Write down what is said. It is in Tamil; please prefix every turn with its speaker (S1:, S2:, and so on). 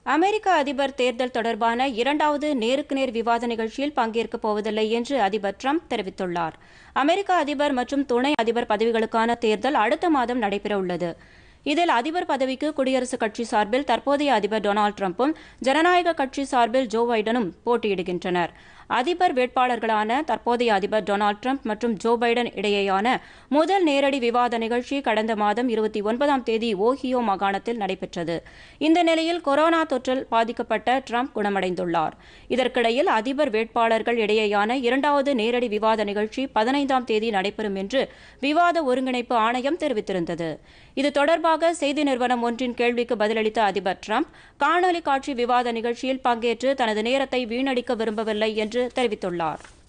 S1: அமெரிக்க அதிபர் தேர்தல் தொடர்பான இரண்டாவது நேருக்கு நேர் விவாத நிகழ்ச்சியில் பங்கேற்கப் போவதில்லை என்று அதிபர் ட்ரம்ப் தெரிவித்துள்ளார் அமெரிக்க அதிபர் மற்றும் துணை அதிபர் பதவிகளுக்கான தேர்தல் அடுத்த மாதம் நடைபெறவுள்ளது இதில் அதிபர் பதவிக்கு குடியரசுக் கட்சி சார்பில் தற்போதைய அதிபர் டொனால்டு ட்ரம்ப்பும் ஜனநாயக கட்சி சார்பில் ஜோ பைடனும் போட்டியிடுகின்றனர் அதிபர் வேட்பாளர்களான தற்போதைய அதிபர் டொனால்டு ட்ரம்ப் மற்றும் ஜோ பைடன் இடையேயான முதல் நேரடி விவாத நிகழ்ச்சி கடந்த மாதம் இருபத்தி ஒன்பதாம் தேதி ஓஹியோ மாகாணத்தில் நடைபெற்றது இந்த நிலையில் கொரோனா தொற்றில் பாதிக்கப்பட்ட ட்ரம்ப் குணமடைந்துள்ளார் இதற்கிடையில் அதிபர் வேட்பாளர்கள் இடையேயான இரண்டாவது நேரடி விவாத நிகழ்ச்சி பதினைந்தாம் தேதி நடைபெறும் என்று விவாத ஒருங்கிணைப்பு ஆணையம் தெரிவித்திருந்தது இது தொடர்பாக செய்தி நிறுவனம் ஒன்றின் கேள்விக்கு பதிலளித்த அதிபர் ட்ரம்ப் காணொலி காட்சி விவாத நிகழ்ச்சியில் பங்கேற்று தனது நேரத்தை வீணடிக்க விரும்பவில்லை என்று தெரிவித்துள்ளார்